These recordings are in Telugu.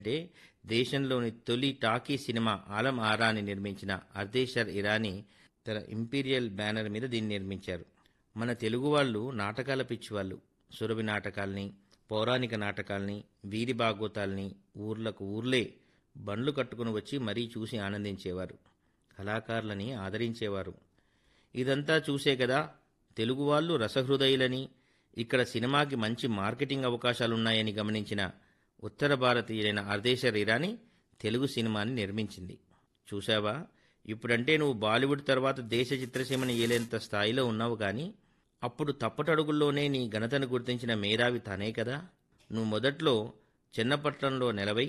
అంటే దేశంలోని తొలి టాకీ సినిమా ఆలం ఆరాని నిర్మించిన అర్దేశర్ ఇరానీ తన ఇంపీరియల్ బ్యానర్ మీద దీన్ని నిర్మించారు మన తెలుగు వాళ్ళు నాటకాల పిచ్చివాళ్ళు సురభి నాటకాల్ని పౌరాణిక నాటకాల్ని వీరి బాగోతాల్ని ఊర్లకు ఊర్లే బండ్లు కట్టుకుని వచ్చి మరీ చూసి ఆనందించేవారు కళాకారులని ఆదరించేవారు ఇదంతా చూసే కదా తెలుగు వాళ్ళు రసహృదయులని ఇక్కడ సినిమాకి మంచి మార్కెటింగ్ అవకాశాలున్నాయని గమనించిన ఉత్తర భారతీయులైన అర్దేశర్ ఇరానీ తెలుగు సినిమాని నిర్మించింది చూశావా ఇప్పుడంటే నువ్వు బాలీవుడ్ తర్వాత దేశ చిత్రసీమని ఏలేంత స్థాయిలో ఉన్నావు కానీ అప్పుడు తప్పటడుగుల్లోనే నీ ఘనతను గుర్తించిన మేధావి తనే కదా నువ్వు మొదట్లో చిన్నపట్నంలో నెలవై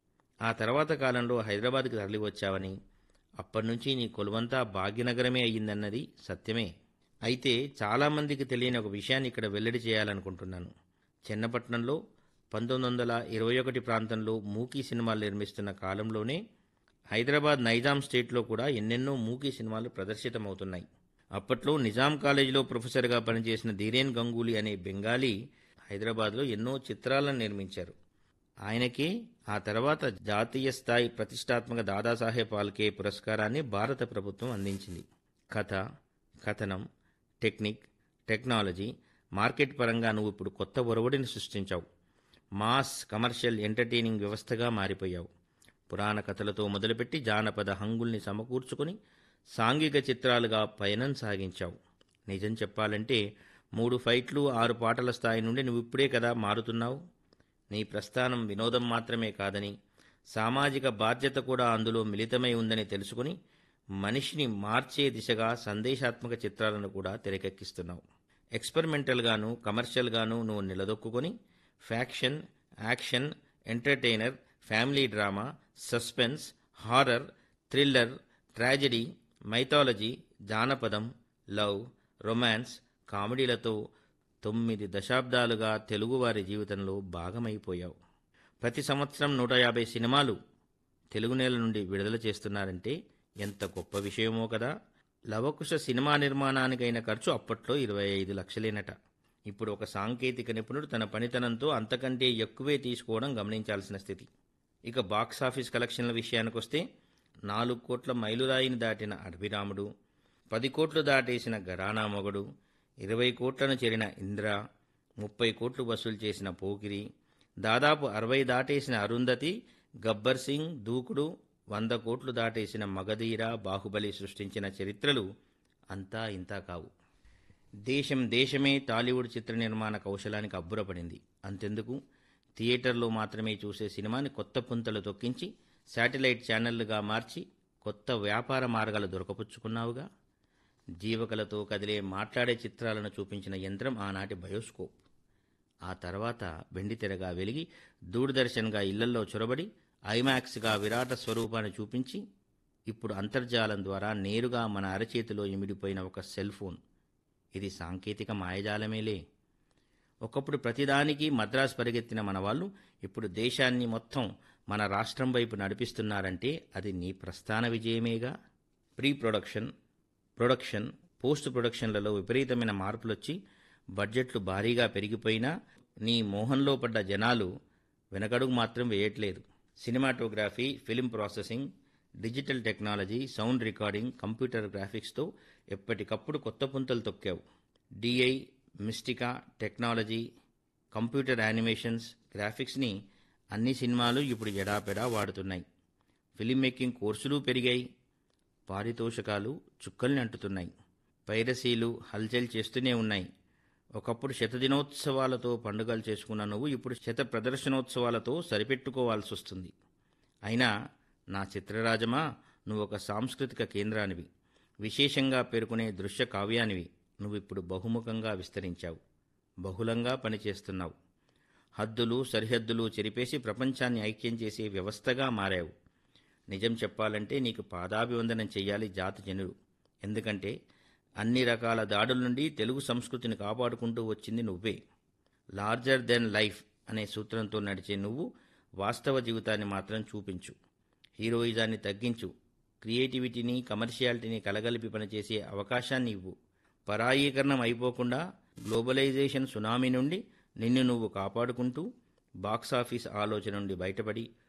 ఆ తర్వాత కాలంలో హైదరాబాద్కి తరలి వచ్చావని అప్పటినుంచి నీ కొలువంతా భాగ్యనగరమే అయ్యిందన్నది సత్యమే అయితే చాలామందికి తెలియని ఒక విషయాన్ని ఇక్కడ వెల్లడి చేయాలనుకుంటున్నాను చిన్నపట్నంలో పంతొమ్మిది వందల ఇరవై ఒకటి ప్రాంతంలో మూకీ సినిమాలు నిర్మిస్తున్న కాలంలోనే హైదరాబాద్ నైజాం స్టేట్లో కూడా ఎన్నెన్నో మూకీ సినిమాలు ప్రదర్శితమవుతున్నాయి అప్పట్లో నిజాం కాలేజీలో ప్రొఫెసర్గా పనిచేసిన ధీరేన్ గంగూలీ అనే బెంగాలీ హైదరాబాద్లో ఎన్నో చిత్రాలను నిర్మించారు ఆయనకే ఆ తర్వాత జాతీయ స్థాయి ప్రతిష్టాత్మక దాదాసాహెబ్ ఫాల్కే పురస్కారాన్ని భారత ప్రభుత్వం అందించింది కథ కథనం టెక్నిక్ టెక్నాలజీ మార్కెట్ పరంగా నువ్వు ఇప్పుడు కొత్త ఒరవడిని సృష్టించావు మాస్ కమర్షియల్ ఎంటర్టైనింగ్ వ్యవస్థగా మారిపోయావు పురాణ కథలతో మొదలుపెట్టి జానపద హంగుల్ని సమకూర్చుకుని సాంఘిక చిత్రాలుగా పయనం సాగించావు నిజం చెప్పాలంటే మూడు ఫైట్లు ఆరు పాటల స్థాయి నుండి నువ్వు ఇప్పుడే కదా మారుతున్నావు నీ ప్రస్థానం వినోదం మాత్రమే కాదని సామాజిక బాధ్యత కూడా అందులో మిళితమై ఉందని తెలుసుకుని మనిషిని మార్చే దిశగా సందేశాత్మక చిత్రాలను కూడా తెరకెక్కిస్తున్నావు ఎక్స్పెరిమెంటల్గాను కమర్షియల్గాను నువ్వు నిలదొక్కుని faction action entertainer family drama suspense horror thriller tragedy mythology జానపదం లవ్ రొమాన్స్ కామెడీలతో తొమ్మిది దశాబ్దాలుగా తెలుగువారి జీవితంలో భాగమైపోయావు ప్రతి సంవత్సరం నూట యాభై సినిమాలు తెలుగు నేల నుండి విడుదల చేస్తున్నారంటే ఎంత గొప్ప విషయమో కదా లవకుశ సినిమా నిర్మాణానికైన ఖర్చు అప్పట్లో ఇరవై ఐదు లక్షలేనట ఇప్పుడు ఒక సాంకేతిక నిపుణుడు తన పనితనంతో అంతకంటే ఎక్కువే తీసుకోవడం గమనించాల్సిన స్థితి ఇక బాక్సాఫీస్ కలెక్షన్ల విషయానికొస్తే నాలుగు కోట్ల మైలురాయిని దాటిన అడవిరాముడు పది కోట్లు దాటేసిన గరానా మొగడు ఇరవై కోట్లను చేరిన ఇంద్ర ముప్పై కోట్లు వసూలు చేసిన పోకిరి దాదాపు అరవై దాటేసిన అరుంధతి గబ్బర్ సింగ్ దూకుడు వంద కోట్లు దాటేసిన మగధీర బాహుబలి సృష్టించిన చరిత్రలు అంతా ఇంతా కావు దేశం దేశమే టాలీవుడ్ చిత్ర నిర్మాణ కౌశలానికి అబ్బురపడింది అంతెందుకు థియేటర్లో మాత్రమే చూసే సినిమాని కొత్త పుంతలు తొక్కించి శాటిలైట్ ఛానళ్లుగా మార్చి కొత్త వ్యాపార మార్గాలు దొరకపుచ్చుకున్నావుగా జీవకలతో కదిలే మాట్లాడే చిత్రాలను చూపించిన యంత్రం ఆనాటి బయోస్కోప్ ఆ తర్వాత వెండితెరగా వెలిగి దూరదర్శన్గా ఇళ్లల్లో చొరబడి ఐమాక్స్గా విరాట స్వరూపాన్ని చూపించి ఇప్పుడు అంతర్జాలం ద్వారా నేరుగా మన అరచేతిలో ఇమిడిపోయిన ఒక సెల్ ఫోన్ ఇది సాంకేతిక మాయజాలమేలే ఒకప్పుడు ప్రతిదానికి మద్రాసు పరిగెత్తిన మన వాళ్ళు ఇప్పుడు దేశాన్ని మొత్తం మన రాష్ట్రం వైపు నడిపిస్తున్నారంటే అది నీ ప్రస్థాన విజయమేగా ప్రీ ప్రొడక్షన్ ప్రొడక్షన్ పోస్ట్ ప్రొడక్షన్లలో విపరీతమైన మార్పులొచ్చి బడ్జెట్లు భారీగా పెరిగిపోయినా నీ మోహంలో పడ్డ జనాలు వెనకడుగు మాత్రం వేయట్లేదు cinematography film processing digital technology sound recording computer గ్రాఫిక్స్తో ఎప్పటికప్పుడు కొత్త పుంతలు తొక్కావు DI Mistika technology computer animations గ్రాఫిక్స్ని అన్ని సినిమాలు ఇప్పుడు ఎడాపెడా వాడుతున్నాయి ఫిలిం మేకింగ్ కోర్సులు పెరిగాయి పారితోషకాలు చుక్కల్ని అంటుతున్నాయి పైరసీలు హల్చల్ చేస్తూనే ఉన్నాయి ఒకప్పుడు శతదినోత్సవాలతో పండుగలు చేసుకున్న నువ్వు ఇప్పుడు శత ప్రదర్శనోత్సవాలతో సరిపెట్టుకోవాల్సి వస్తుంది అయినా నా చిత్రరాజమా నువ్వు ఒక సాంస్కృతిక కేంద్రానివి విశేషంగా పేర్కొనే దృశ్య కావ్యానివి నువ్విప్పుడు బహుముఖంగా విస్తరించావు బహుళంగా పనిచేస్తున్నావు హద్దులు సరిహద్దులు చెరిపేసి ప్రపంచాన్ని ఐక్యం చేసే వ్యవస్థగా మారావు నిజం చెప్పాలంటే నీకు పాదాభివందనం చెయ్యాలి జాతి జనులు ఎందుకంటే అన్ని రకాల దాడుల నుండి తెలుగు సంస్కృతిని కాపాడుకుంటూ వచ్చింది నువ్వే లార్జర్ దెన్ లైఫ్ అనే సూత్రంతో నడిచే నువ్వు వాస్తవ జీవితాన్ని మాత్రం చూపించు హీరోయిజాన్ని తగ్గించు క్రియేటివిటీని కమర్షియాలిటీని కలగలిపి పనిచేసే అవకాశాన్ని ఇవ్వు పరాయీకరణం అయిపోకుండా గ్లోబలైజేషన్ సునామీ నుండి నిన్ను నువ్వు కాపాడుకుంటూ బాక్సాఫీస్ ఆలోచన నుండి బయటపడి